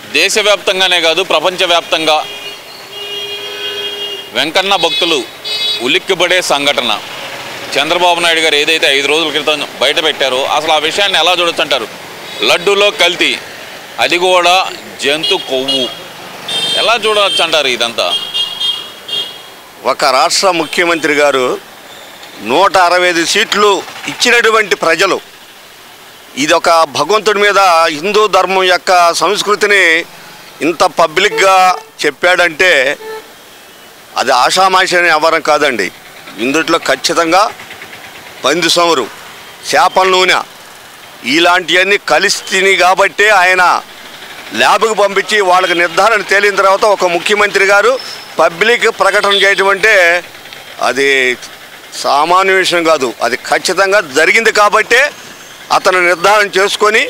దేశవ్యాప్తంగానే కాదు ప్రపంచవ్యాప్తంగా వెంకన్న భక్తులు ఉలిక్కిపడే సంఘటన చంద్రబాబు నాయుడు గారు ఏదైతే ఐదు రోజుల క్రితం బయట పెట్టారో అసలు ఆ విషయాన్ని ఎలా చూడొచ్చు అంటారు లడ్డూలో కల్తీ అది కూడా జంతు కొవ్వు ఎలా చూడవచ్చు అంటారు ఇదంతా ఒక రాష్ట్ర ముఖ్యమంత్రి గారు నూట అరవై ఐదు సీట్లు ఇచ్చినటువంటి ప్రజలు ఇది ఒక భగవంతుడి మీద హిందూ ధర్మం యొక్క సంస్కృతిని ఇంత పబ్లిక్గా చెప్పాడంటే అది ఆషామాషి అనే వ్యవహారం కాదండి ఇందుట్లో ఖచ్చితంగా పంది సోమరు చేపల నూనె ఇలాంటివన్నీ కలిసి తిని కాబట్టే ఆయన ల్యాబ్కి పంపించి వాళ్ళకి నిర్ధారణ తేలిన తర్వాత ఒక ముఖ్యమంత్రి గారు పబ్లిక్ ప్రకటన చేయటం అంటే అది సామాన్య విషయం కాదు అది ఖచ్చితంగా జరిగింది కాబట్టే అతను నిర్ధారణ చేసుకొని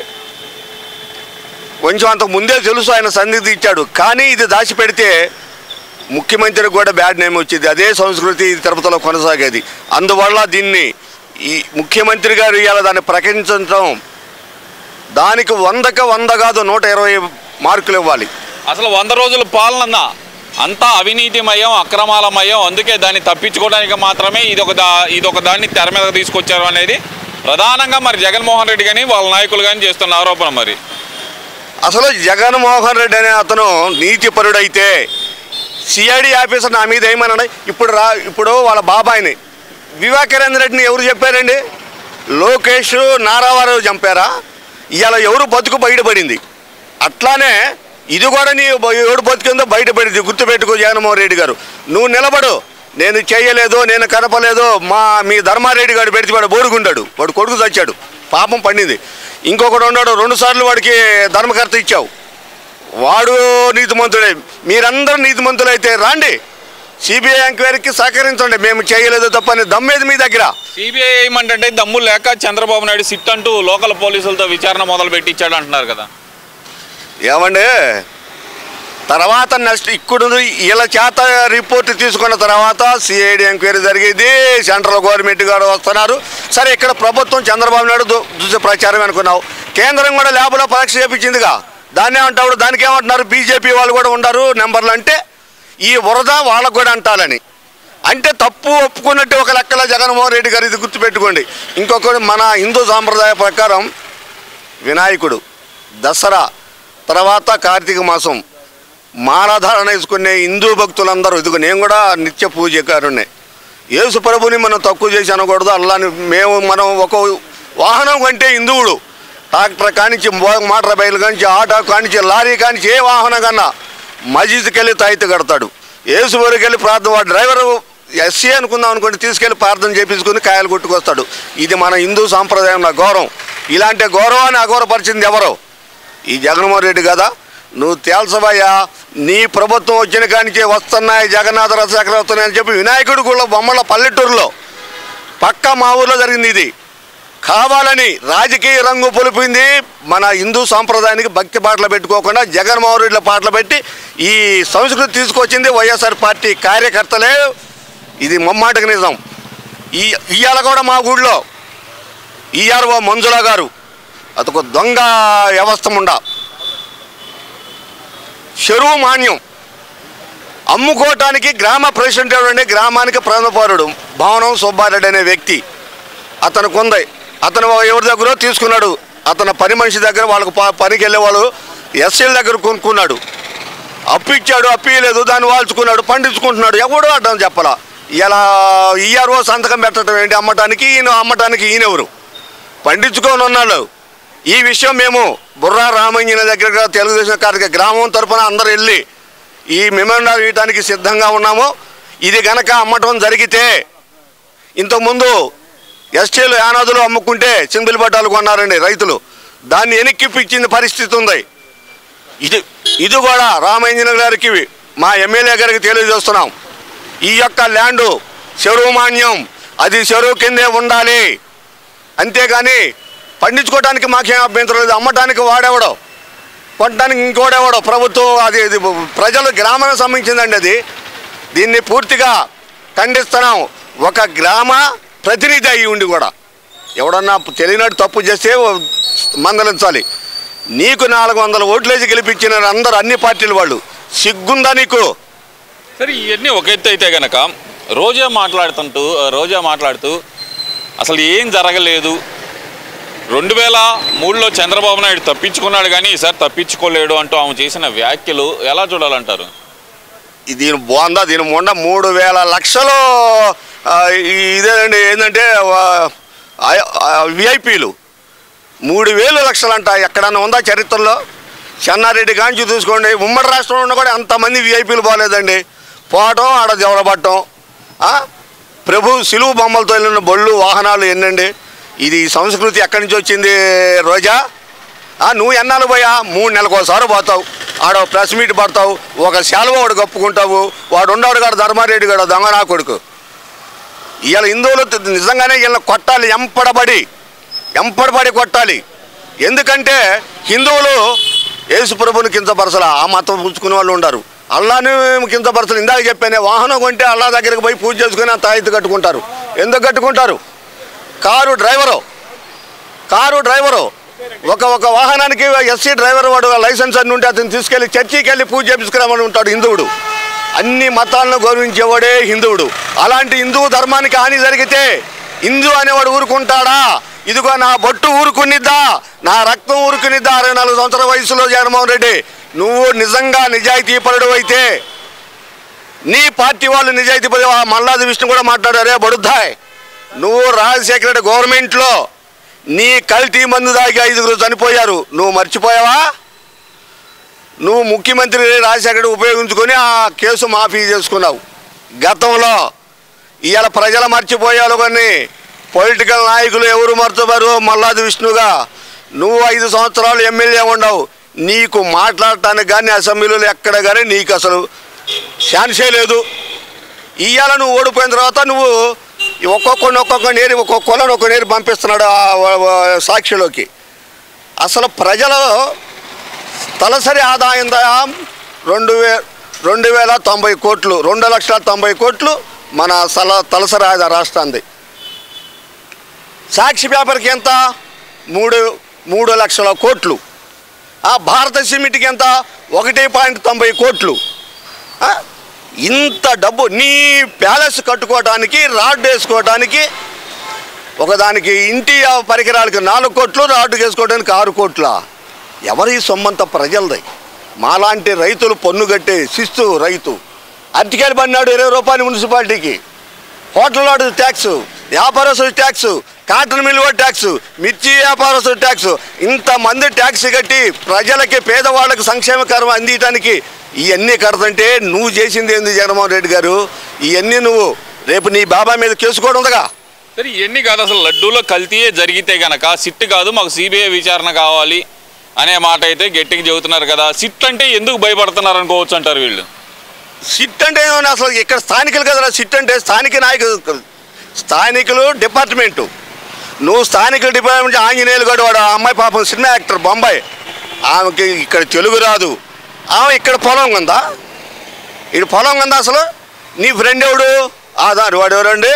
కొంచెం అంతకు ముందే తెలుసు ఆయన సన్నిధి ఇచ్చాడు కానీ ఇది దాచిపెడితే ముఖ్యమంత్రికి కూడా బ్యాడ్ నేమ్ వచ్చింది అదే సంస్కృతి ఇది తిరుపతిలో కొనసాగేది అందువల్ల దీన్ని ఈ ముఖ్యమంత్రి గారు ఇవాళ దాన్ని ప్రకటించడం దానికి వందక వంద కాదు నూట ఇరవై మార్కులు ఇవ్వాలి అసలు వంద రోజుల పాలన అంతా అవినీతిమయం అక్రమాలమయం అందుకే దాన్ని తప్పించుకోవడానికి మాత్రమే ఇది ఒక దా ఇది ఒక దాన్ని తెర మీద తీసుకొచ్చారు అనేది ప్రధానంగా మరి జగన్మోహన్ రెడ్డి కానీ వాళ్ళ నాయకులు కానీ చేస్తున్న ఆరోపణ మరి అసలు జగన్మోహన్ రెడ్డి అనే అతను నీతిపరుడైతే సిఐడి ఆఫీసర్ నా మీద ఏమన్నాడు ఇప్పుడు రా ఇప్పుడు వాళ్ళ బాబాయిని వివేకానంద రెడ్డిని ఎవరు చెప్పారండి లోకేష్ నారావారు చంపారా ఇవాళ ఎవరు బతుకు బయటపడింది అట్లానే ఇది కూడా నీ బ- ఎవడు బతుకుందో బయటపడింది గుర్తుపెట్టుకో జగన్మోహన్ రెడ్డి గారు నువ్వు నిలబడు నేను చేయలేదు నేను కనపలేదు మా మీ ధర్మారెడ్డి గారు పెడితే వాడు బోరుగుండాడు వాడు కొడుకు చచ్చాడు పాపం పండింది ఇంకొకడు ఉన్నాడు రెండు సార్లు వాడికి ధర్మకర్త ఇచ్చావు వాడు నీతిమంతుడే మీరందరూ నీతిమంతులైతే రాండి సిబిఐ ఎంక్వైరీకి సహకరించండి మేము చేయలేదు తప్పని దమ్మేది మీ దగ్గర సిబిఐ ఏమంటే దమ్ము లేక చంద్రబాబు నాయుడు సిట్ అంటూ లోకల్ పోలీసులతో విచారణ మొదలు పెట్టించాడు అంటున్నారు కదా ఏమండి తర్వాత నెక్స్ట్ ఇక్కడ వీళ్ళ చేత రిపోర్ట్ తీసుకున్న తర్వాత సిఐడి ఎంక్వైరీ జరిగేది సెంట్రల్ గవర్నమెంట్ గారు వస్తున్నారు సరే ఇక్కడ ప్రభుత్వం చంద్రబాబు నాయుడు దు- దుష్ట ప్రచారం అనుకున్నావు కేంద్రం కూడా ల్యాబ్లో పరీక్ష చేపించిందిగా దాన్ని ఏమంటాడు దానికి ఏమంటున్నారు బీజేపీ వాళ్ళు కూడా ఉండరు నెంబర్లు అంటే ఈ వరద వాళ్ళకు కూడా అంటాలని అంటే తప్పు ఒప్పుకున్నట్టు ఒక లెక్కల జగన్మోహన్ రెడ్డి గారు ఇది గుర్తుపెట్టుకోండి ఇంకొకటి మన హిందూ సాంప్రదాయ ప్రకారం వినాయకుడు దసరా తర్వాత కార్తీక మాసం మాలాధారణ వేసుకునే హిందూ భక్తులందరూ ఇదిగో నేను కూడా నిత్య పూజకారుణ్ణే యేసు ప్రభుని మనం తక్కువ చేసి అనకూడదు అల్లాని మేము మనం ఒక వాహనం కంటే హిందువుడు ట్రాక్టర్ కానించి మో- మోటార్ బైలు కానించి ఆటో కానించి లారీ కానించి ఏ వాహనం కన్నా మస్జిద్కి వెళ్ళి తాయితీ కడతాడు యేసు వరకు వెళ్ళి ప్రార్థన వాడు డ్రైవరు ఎస్సీ అనుకుందాం అనుకోండి తీసుకెళ్ళి ప్రార్థన చేపించుకుని కాయలు కొట్టుకొస్తాడు ఇది మన హిందూ సాంప్రదాయం నా గౌరవం ఇలాంటి గౌరవాన్ని అగౌరవపరిచింది ఎవరు ఈ జగన్మోహన్ రెడ్డి కదా నువ్వు తేల్చవయ్యా నీ ప్రభుత్వం వచ్చిన కానించి వస్తున్నాయి జగన్నాథ రథచక్ర వస్తున్నాయి అని చెప్పి వినాయకుడి గుళ్ళ బొమ్మల పల్లెటూరులో పక్క మా ఊర్లో జరిగింది ఇది కావాలని రాజకీయ రంగు పొలిపింది మన హిందూ సాంప్రదాయానికి భక్తి పాటలు పెట్టుకోకుండా జగన్మోహన్ రెడ్డిల పాటలు పెట్టి ఈ సంస్కృతి తీసుకొచ్చింది వైఎస్ఆర్ పార్టీ కార్యకర్తలే ఇది ముమ్మాటకు నిజం ఈ ఇవాళ కూడా మా ఊళ్ళో ఈఆర్ఓ మంజుల గారు అదొక దొంగ వ్యవస్థ ఉండ చెరువు మాన్యం అమ్ముకోవటానికి గ్రామ ప్రెసిడెంట్ ఎవడండి గ్రామానికి ప్రథమపౌరుడు భవనం సుబ్బారెడ్డి అనే వ్యక్తి అతనికి ఉంది అతను ఎవరి దగ్గర తీసుకున్నాడు అతను పని మనిషి దగ్గర వాళ్ళకు ప- పనికి వెళ్ళేవాళ్ళు ఎస్ఎల్ దగ్గర కొనుక్కున్నాడు అప్పు ఇచ్చాడు అప్పు ఇవ్వలేదు దాన్ని వాల్చుకున్నాడు పండించుకుంటున్నాడు ఎవడో అడ్డం చెప్పాలా ఇలా ఈఆర్ఓ సంతకం పెట్టడం ఏంటి అమ్మటానికి ఈయన అమ్మటానికి ఈయనెవరు పండించుకొని ఉన్నాడు ఈ విషయం మేము బుర్రా రామయ్యన దగ్గర తెలుగుదేశం కార్యక గ్రామం తరపున అందరూ వెళ్ళి ఈ మెమోరాండం ఇవ్వడానికి సిద్ధంగా ఉన్నాము ఇది గనక అమ్మటం జరిగితే ఇంతకుముందు ఎస్టీలు యానాదులు అమ్ముకుంటే సింగిల్ పట్టాలు కొన్నారండి రైతులు దాన్ని వెనక్కిప్పించిన పరిస్థితి ఉంది ఇది ఇది కూడా రామేంజన గారికి మా ఎమ్మెల్యే గారికి తెలియజేస్తున్నాం ఈ యొక్క ల్యాండు చెరువు మాన్యం అది చెరువు కిందే ఉండాలి అంతేగాని పండించుకోవడానికి మాకేం అభ్యంతరం లేదు అమ్మటానికి వాడేవాడో కొనడానికి ఇంకోడేవాడో ప్రభుత్వం అది ఇది ప్రజలు గ్రామానికి సంబంధించిందండి అది దీన్ని పూర్తిగా ఖండిస్తున్నాం ఒక గ్రామ ప్రతినిధి అయి ఉండి కూడా ఎవడన్నా తెలియనట్టు తప్పు చేస్తే మందలించాలి నీకు నాలుగు వందల ఓట్లేసి గెలిపించిన అందరు అన్ని పార్టీల వాళ్ళు సిగ్గుందా నీకు సరే ఇవన్నీ ఒక ఎత్తు అయితే గనక రోజా మాట్లాడుతుంటూ రోజా మాట్లాడుతూ అసలు ఏం జరగలేదు రెండు వేల మూడులో చంద్రబాబు నాయుడు తప్పించుకున్నాడు కానీ ఈసారి తప్పించుకోలేడు అంటూ ఆమె చేసిన వ్యాఖ్యలు ఎలా చూడాలంటారు ఈ దీని బాగుందా దీని మొండ మూడు వేల లక్షలు ఆ, ఈ- ఇదేనండి ఏంటంటే విఐపీలు మూడు వేలు లక్షలంట ఎక్కడన్నా ఉందా చరిత్రలో చెన్నారెడ్డి కాంచి చూసుకోండి ఉమ్మడి రాష్ట్రంలో ఉన్న కూడా అంతమంది విఐపీలు బాగాలేదండి పోవటం ఆడ జవరబట్టం ఆ? ప్రభు సిలువు బొమ్మలతో వెళ్ళిన బళ్ళు వాహనాలు ఎన్నండి ఇది ఈ సంస్కృతి ఎక్కడి నుంచి వచ్చింది రోజా ఆ, నువ్వు ఎన్నాళ్ళు పోయా మూడు నెలలకు ఒకసారి పోతావు ఆడ ప్రెస్ మీట్ పడతావు ఒక సెలవు వాడు కప్పుకుంటావు వాడు ఉన్నాడు కాడు ధర్మారెడ్డి గాడు దొంగ నా కొడుకు ఇవాళ హిందువులు త- నిజంగానే వీళ్ళని కొట్టాలి ఎంపడబడి ఎంపడబడి కొట్టాలి ఎందుకంటే హిందువులు యేసుప్రభుని కించపరచల ఆ మతం పుచ్చుకునే వాళ్ళు ఉండరు అల్లాని కించపరచలు ఇందాక చెప్పానే వాహనం కొంటే అల్లా దగ్గరికి పోయి పూజ చేసుకుని ఆ తాయితు కట్టుకుంటారు ఎందుకు కట్టుకుంటారు కారు డ్రైవరు కారు డ్రైవరు ఒక ఒక వాహనానికి ఎస్సీ డ్రైవర్ వాడు లైసెన్స్ అన్ని ఉంటే అతను తీసుకెళ్లి చర్చికి వెళ్ళి పూజ చేపించుకురామని ఉంటాడు హిందువుడు అన్ని మతాలను గౌరవించేవాడే హిందువుడు అలాంటి హిందూ ధర్మానికి హాని జరిగితే హిందూ అనేవాడు ఊరుకుంటాడా ఇదిగో నా బొట్టు ఊరుకునిద్దా నా రక్తం ఊరుకునిద్దా అరవై నాలుగు సంవత్సరాల వయసులో జగన్మోహన్ రెడ్డి నువ్వు నిజంగా నిజాయితీ పరుడు అయితే నీ పార్టీ వాళ్ళు నిజాయితీ పడి ఆ మల్లాది విష్ణు కూడా మాట్లాడారే బడుద్దాయ్ నువ్వు రాజశేఖర రెడ్డి గవర్నమెంట్లో నీ కల్తీ మందు దాగి ఐదుగురు చనిపోయారు నువ్వు మర్చిపోయావా నువ్వు ముఖ్యమంత్రి రాజశేఖర రెడ్డి ఉపయోగించుకొని ఆ కేసు మాఫీ చేసుకున్నావు గతంలో ఇవాళ ప్రజలు మర్చిపోయారు కొన్ని పొలిటికల్ నాయకులు ఎవరు మర్చిపోయారు మల్లాది విష్ణుగా నువ్వు ఐదు సంవత్సరాలు ఎమ్మెల్యే ఉండవు నీకు మాట్లాడటానికి కానీ అసెంబ్లీలో ఎక్కడ కానీ నీకు అసలు ఛాన్సే లేదు ఇవాళ నువ్వు ఓడిపోయిన తర్వాత నువ్వు ఒక్కొక్కరిని ఒక్కొక్క నేరి ఒక్కొక్క కులను ఒక నేరి పంపిస్తున్నాడు ఆ వ- వ- సాక్షిలోకి అసలు ప్రజలు తలసరి ఆదాయం దా- రెండు వే రెండు వేల తొంభై కోట్లు రెండు లక్షల తొంభై కోట్లు మన సల తలసరి ఆదాయ రాష్ట్రానికి సాక్షి పేపర్కి ఎంత మూడు మూడు లక్షల కోట్లు ఆ భారత సిమెంట్కి ఎంత ఒకటి పాయింట్ తొంభై కోట్లు ఆ? ఇంత డబ్బు నీ ప్యాలెస్ కట్టుకోవడానికి రాడ్ వేసుకోవడానికి ఒకదానికి ఇంటి పరికరాలకి నాలుగు కోట్లు రాడ్డు వేసుకోవడానికి ఆరు కోట్ల ఎవరి సొమ్మంత ప్రజలది మాలాంటి రైతులు పన్ను కట్టే శిస్తు రైతు అరటికాయలు పడినాడు ఇరవై రూపాయలు మున్సిపాలిటీకి హోటల్ వాడు ట్యాక్స్ వ్యాపారస్తుడు ట్యాక్స్ కాటన్ మిల్ వాడు ట్యాక్స్ మిర్చి వ్యాపారస్తుడు ట్యాక్స్ ఇంతమంది ట్యాక్స్ కట్టి ప్రజలకి పేదవాళ్ళకి సంక్షేమకరం అందించడానికి ఇవన్నీ కడతంటే నువ్వు చేసింది ఏంది జగన్మోహన్ రెడ్డి గారు ఇవన్నీ నువ్వు రేపు నీ బాబాయ్ మీద కేసు కూడా ఉందిగా సరే ఇవన్నీ కాదు అసలు లడ్డూలో కల్తీయే జరిగితే గనక సిట్ కాదు మాకు సిబిఐ విచారణ కావాలి అనే మాట అయితే గట్టిగా చెబుతున్నారు కదా సిట్ అంటే ఎందుకు భయపడుతున్నారు అనుకోవచ్చు అంటారు వీళ్ళు సిట్ అంటే ఏమన్నా అసలు ఇక్కడ స్థానికులు కదా సిట్ అంటే స్థానిక నాయకులు స్థానికులు డిపార్ట్మెంటు నువ్వు స్థానికుల డిపార్ట్మెంట్ ఆంజనేయులు గడు వాడు ఆ అమ్మాయి పాపం సినిమా యాక్టర్ బొంబాయి ఆమెకి ఇక్కడ తెలుగు రాదు ఆమె ఇక్కడ పొలం ఉందా ఇటు పొలం ఉందా అసలు నీ ఫ్రెండ్ ఎవడు ఆధార్ వాడు ఎవరండి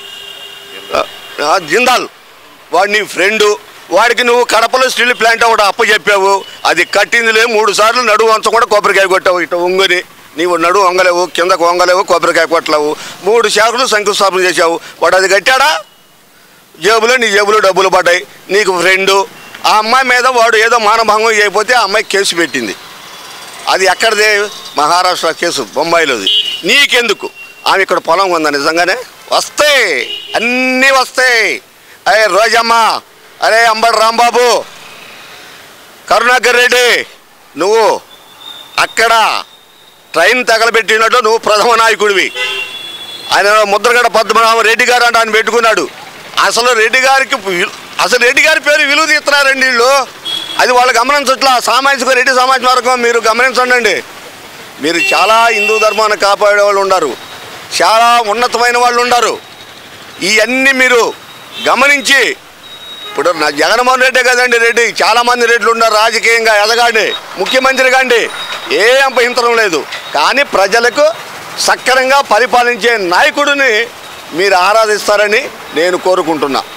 ఆ, జిందాల్ వాడు నీ ఫ్రెండు వాడికి నువ్వు కడపలో స్టీల్ ప్లాంట్ ఒకటి అప్పు చెప్పావు అది కట్టిందిలే మూడు సార్లు నడువు వంచకుండా కొబ్బరికాయ కొట్టావు ఇటు ఒంగుని నీవు నడువు వంగలేవు కిందకు వంగలేవు కొబ్బరికాయ కొట్టలేవు మూడు శాఖలు శంకుస్థాపన చేశావు వాడు అది కట్టాడా జేబులో నీ జేబులో డబ్బులు పడ్డాయి నీకు ఫ్రెండు ఆ అమ్మాయి మీద వాడు ఏదో మానభంగం చేయకపోతే ఆ అమ్మాయి కేసు పెట్టింది అది ఎక్కడిదే మహారాష్ట్ర కేసు బొంబాయిలోది నీకెందుకు ఆమె ఇక్కడ పొలం ఉందా నిజంగానే వస్తాయి అన్నీ వస్తాయి అరే రోజమ్మ అరే అంబడి రాంబాబు కరుణాకర్ రెడ్డి నువ్వు అక్కడ ట్రైన్ తగలబెట్టినట్టు నువ్వు ప్రథమ నాయకుడివి ఆయన ముద్రగడ పద్మనాభ రెడ్డి గారు అంటే ఆయన పెట్టుకున్నాడు అసలు రెడ్డి గారికి విలు- అసలు రెడ్డి గారి పేరు విలువ తీస్తున్నారండి వీళ్ళు అది వాళ్ళు గమనించట్లా సామాజిక రెడ్డి సమాజ వర్గం మీరు గమనించండి మీరు చాలా హిందూ ధర్మాన్ని కాపాడే వాళ్ళు ఉన్నారు చాలా ఉన్నతమైన వాళ్ళు ఉన్నారు ఇవన్నీ మీరు గమనించి ఇప్పుడు నా జగన్మోహన్ రెడ్డి కదండి రెడ్డి చాలామంది రెడ్లు ఉన్నారు రాజకీయంగా ఎదగాండి ముఖ్యమంత్రి కాండి ఏ అపహింతరం లేదు కానీ ప్రజలకు సక్రమంగా పరిపాలించే నాయకుడిని మీరు ఆరాధిస్తారని నేను కోరుకుంటున్నా